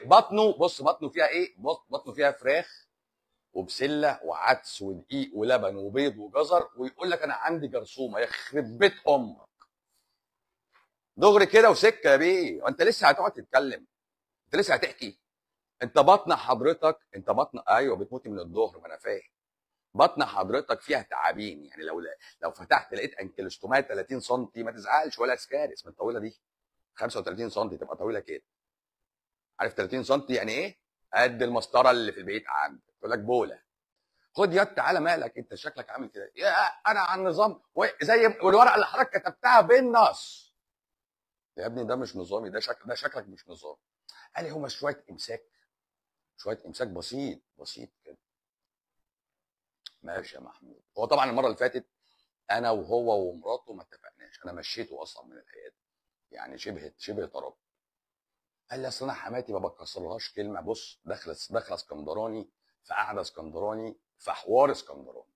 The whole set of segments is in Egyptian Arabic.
بطنه بص بطنه فيها ايه بص بطنه فيها فراخ وبسله وعدس ودقيق ولبن وبيض وجزر ويقول لك انا عندي جرثومه يخرب بيت امك دغري كده وسكه يا بيه وانت لسه هتقعد تتكلم انت لسه هتحكي انت بطن حضرتك انت بطن ايوه بتموتي من الظهر ما انا فاهم بطن حضرتك فيها تعابين يعني لو لو فتحت لقيت انكلوستومات 30 سم ما تزعلش ولا سكارس من الطويله دي 35 سم تبقى طويله كده عارف 30 سم يعني ايه؟ قد المسطره اللي في البيت عندك يقول لك بوله خد يد تعالى مالك انت شكلك عامل كده يا انا على النظام و- زي والورقه اللي حضرتك كتبتها بالنص يا ابني ده مش نظامي ده شكل ده شكلك مش نظام قال لي هما شويه امساك شويه امساك بسيط بسيط كده ماشي يا محمود هو طبعا المره اللي فاتت انا وهو ومراته ما اتفقناش انا مشيته اصلا من العياده يعني شبه شبه طرد قال لي اصل انا حماتي ما بكسرلهاش كلمه بص داخله داخله اسكندراني في قعده اسكندراني في حوار اسكندراني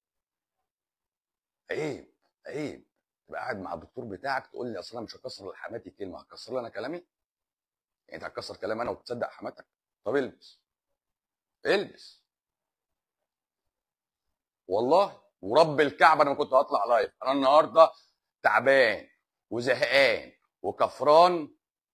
عيب عيب تبقى قاعد مع الدكتور بتاعك تقول لي اصل انا مش هكسر لحماتي كلمه هكسر لي انا كلامي يعني انت هتكسر كلام انا وتصدق حماتك طب البس البس والله ورب الكعبه انا ما كنت هطلع لايف انا النهارده تعبان وزهقان وكفران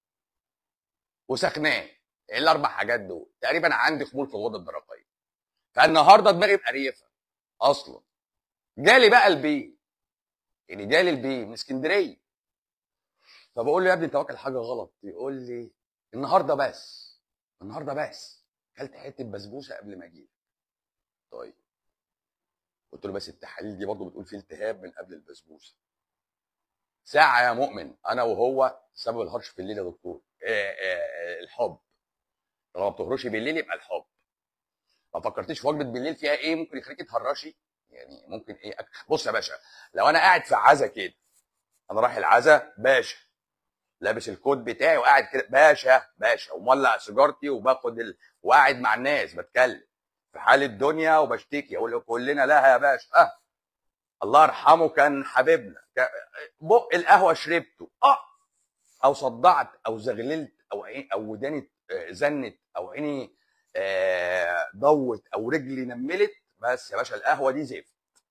وسخنان الاربع حاجات دول تقريبا عندي خمول في الغده الدرقيه فالنهارده دماغي مقريفه اصلا جالي بقى البي يعني جالي البي من اسكندريه فبقول له يا ابني انت واكل حاجه غلط يقول لي النهارده بس النهارده بس اكلت حته بسبوسه قبل ما اجي طيب قلت له بس التحاليل دي برضه بتقول في التهاب من قبل البسبوسه ساعه يا مؤمن انا وهو سبب الهرش في الليل يا دكتور آه، آه، الحب لو ما بتهرشي بالليل يبقى الحب ما فكرتيش في وجبه بالليل فيها ايه ممكن يخليكي تهرشي يعني ممكن ايه أك- بص يا باشا لو انا قاعد في عزا كده انا رايح العزا باشا لابس الكوت بتاعي وقاعد كده باشا باشا ومولع سيجارتي وباخد ال... وقاعد مع الناس بتكلم في حال الدنيا وبشتكي اقول له كلنا لها يا باشا اه الله يرحمه كان حبيبنا ك- بق القهوه شربته اه او صدعت او زغللت او عين او وداني آه، زنت او عيني آه، ضوت او رجلي نملت بس يا باشا القهوه دي زفت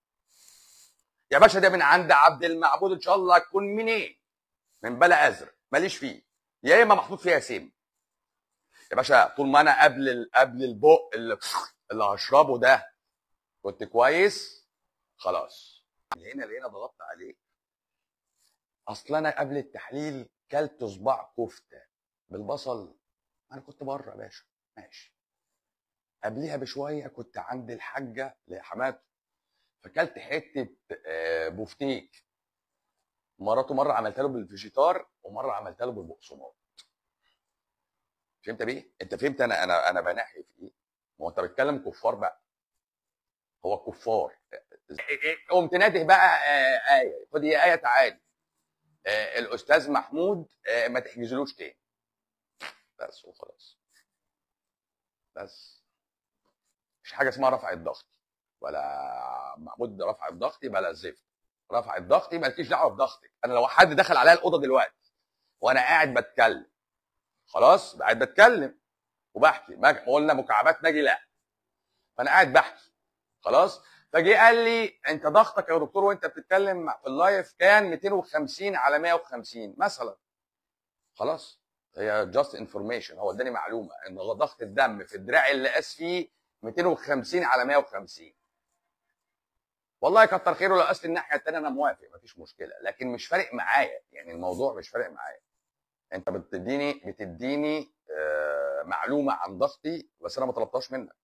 يا باشا ده من عند عبد المعبود ان شاء الله تكون منين من بلا ازرق ماليش فيه يا اما محطوط فيها سم يا باشا طول ما انا قبل ال- قبل البق اللي, اللي هشربه ده كنت كويس خلاص هنا لقينا ضغطت عليه اصل انا قبل التحليل كلت صباع كفته بالبصل انا كنت بره يا باشا ماشي قبليها بشويه كنت عند الحاجه لحماته فكلت حته آه، بوفتيك مراته مره عملتها له بالفيجيتار ومره عملتها له بالبقسماط فهمت بيه؟ انت فهمت انا انا انا بنحي في ايه؟ ما هو انت بتتكلم كفار بقى هو كفار قمت نادي بقى آه، ايه خد يا ايه تعالي آه، الاستاذ محمود آه، ما تحجزلوش تاني بس وخلاص بس مش حاجه اسمها رفع الضغط ولا محمود رفع الضغط بلا زفت رفع الضغط مالكيش دعوه بضغطك انا لو حد دخل عليا الاوضه دلوقتي وانا قاعد بتكلم خلاص قاعد بتكلم وبحكي ما ما قلنا مكعبات ناجي لا فانا قاعد بحكي خلاص فجي قال لي انت ضغطك يا دكتور وانت بتتكلم في اللايف كان 250 على 150 مثلا خلاص هي جاست انفورميشن هو اداني معلومه ان ضغط الدم في الدراع اللي قاس فيه 250 على 150 والله كتر خيره لو قاس الناحيه الثانيه انا موافق مفيش مشكله لكن مش فارق معايا يعني الموضوع مش فارق معايا انت بتديني بتديني آه، معلومه عن ضغطي بس انا ما طلبتهاش منك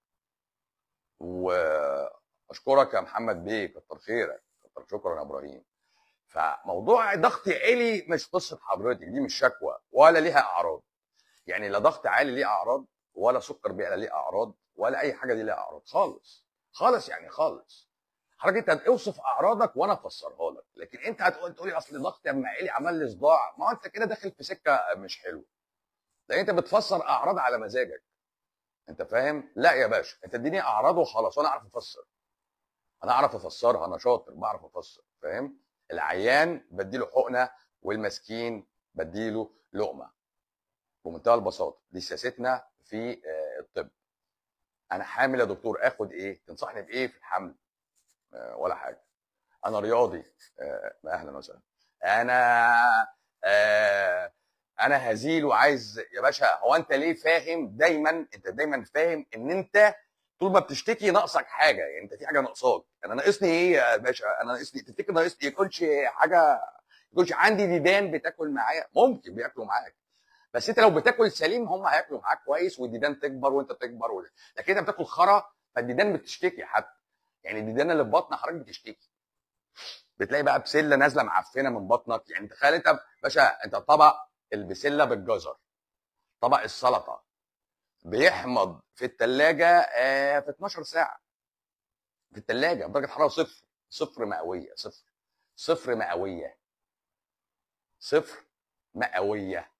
واشكرك يا محمد بيه كتر خيرك كتر شكرا يا ابراهيم فموضوع ضغطي عالي مش قصه حضرتك دي مش شكوى ولا ليها اعراض يعني لا ضغط عالي ليه اعراض ولا سكر بيعلى ليه اعراض ولا اي حاجه دي ليها اعراض خالص خالص يعني خالص حضرتك انت اوصف اعراضك وانا افسرها لك لكن انت هتقول تقولي اصل ضغطي اما عالي عمل لي صداع ما هو انت كده داخل في سكه مش حلوه لان انت بتفسر اعراض على مزاجك انت فاهم لا يا باشا انت اديني اعراض وخلاص وانا اعرف افسر انا اعرف افسرها انا شاطر بعرف افسر فاهم العيان بديله حقنه والمسكين بديله لقمه بمنتهى البساطه دي سياستنا في آه، الطب انا حامل يا دكتور اخد ايه تنصحني بايه في الحمل آه، ولا حاجه انا رياضي آه، اهلا وسهلا انا آه، انا هزيل وعايز يا باشا هو انت ليه فاهم دايما انت دايما فاهم ان انت طول ما بتشتكي ناقصك حاجه يعني انت في حاجه ناقصاك انا ناقصني ايه يا باشا انا ناقصني تفتكر ناقصني يكونش حاجه يكونش عندي ديدان بتاكل معايا ممكن بياكلوا معاك بس انت لو بتاكل سليم هم هياكلوا معاك كويس والديدان تكبر وانت تكبر ولا. لكن انت بتاكل خرا فالديدان بتشتكي حتى يعني الديدان اللي في بطن حضرتك بتشتكي بتلاقي بقى بسله نازله معفنه من بطنك يعني تخيل انت باشا انت طبق البسله بالجزر طبق السلطه بيحمض في الثلاجه في 12 ساعه في الثلاجه بدرجه حراره صفر صفر مئويه صفر صفر مئويه صفر مئويه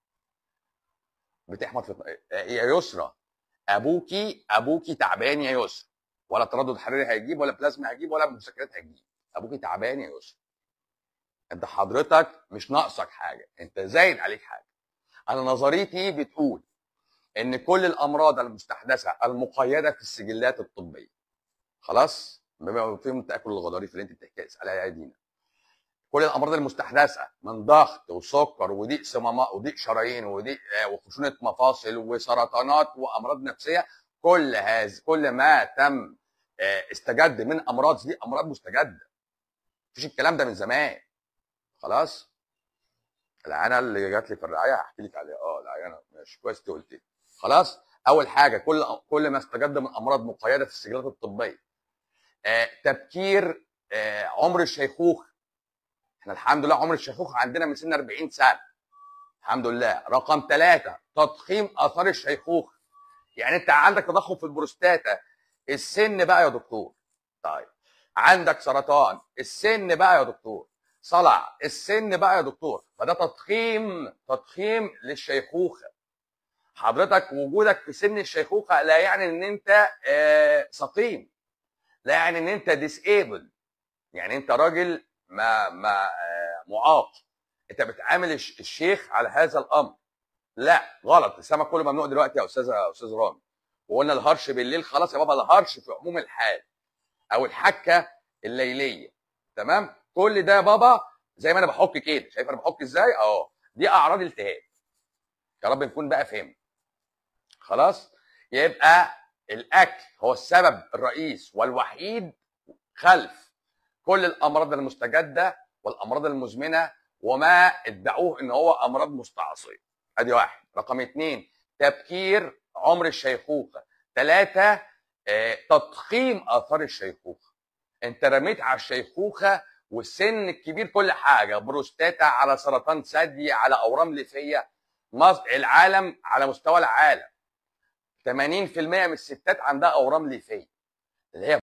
بتحمض في يا يسرى ابوكي ابوكي تعبان يا يسرى ولا تردد حراري هيجيب ولا بلازما هيجيب ولا مسكنات هيجيب ابوكي تعبان يا يسرى انت حضرتك مش ناقصك حاجه انت زايد عليك حاجه انا نظريتي بتقول ان كل الامراض المستحدثه المقيده في السجلات الطبيه خلاص بما فيهم التاكل الغضاريف اللي انت بتحكي عليها يا دينا كل الامراض المستحدثه من ضغط وسكر وضيق صمامات وضيق شرايين وضيق آه، وخشونه مفاصل وسرطانات وامراض نفسيه كل هذا كل ما تم آه، استجد من امراض دي امراض مستجده مفيش الكلام ده من زمان خلاص العيانه اللي جات لي في الرعايه هحكي لك عليها اه العيانه ماشي كويس انت قلت لي خلاص اول حاجه كل كل ما استجد من امراض مقيده في السجلات الطبيه آه تبكير آه عمر الشيخوخه احنا الحمد لله عمر الشيخوخه عندنا من سن 40 سنه الحمد لله رقم ثلاثة تضخيم اثار الشيخوخه يعني انت عندك تضخم في البروستاتا السن بقى يا دكتور طيب عندك سرطان السن بقى يا دكتور صلع السن بقى يا دكتور فده تضخيم تضخيم للشيخوخه حضرتك وجودك في سن الشيخوخه لا يعني ان انت آه، سقيم لا يعني ان انت ديسيبل يعني انت راجل ما ما آه، معاق انت بتعامل الش- الشيخ على هذا الامر لا غلط السمك كله ممنوع دلوقتي يا استاذ يا استاذ رامي وقلنا الهرش بالليل خلاص يا بابا الهرش في عموم الحال او الحكه الليليه تمام كل ده يا بابا زي ما انا بحك كده شايف انا بحك ازاي اه دي اعراض التهاب يا رب نكون بقى فهمت خلاص يبقى الاكل هو السبب الرئيس والوحيد خلف كل الامراض المستجده والامراض المزمنه وما ادعوه ان هو امراض مستعصيه ادي واحد رقم اثنين تبكير عمر الشيخوخه ثلاثه آه، تضخيم اثار الشيخوخه انت رميت على الشيخوخه والسن الكبير كل حاجه بروستاتا على سرطان ثدي على اورام ليفيه مصر العالم على مستوى العالم 80% من الستات عندها اورام ليفيه اللي هي